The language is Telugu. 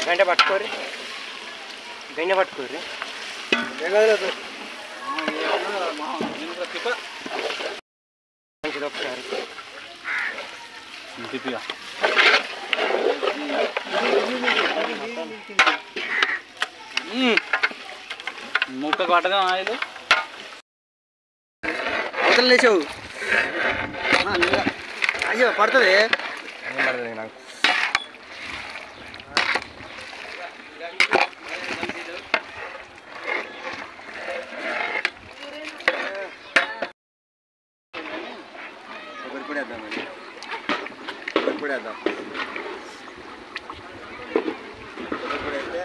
గంట పట్టుకోరి గంట పట్టుకోరి మంచిది ఒకసారి తిప్పిగా ముక్కకు పట్టగా ఆయిల్ అవతల లేచావు అయ్యో పడుతుంది ఏం పడదు నాకు ఒకటి కూడా వేద్దాం మరి ఒకటి కూడా వేద్దాం ఒకటి కూడా వేస్తే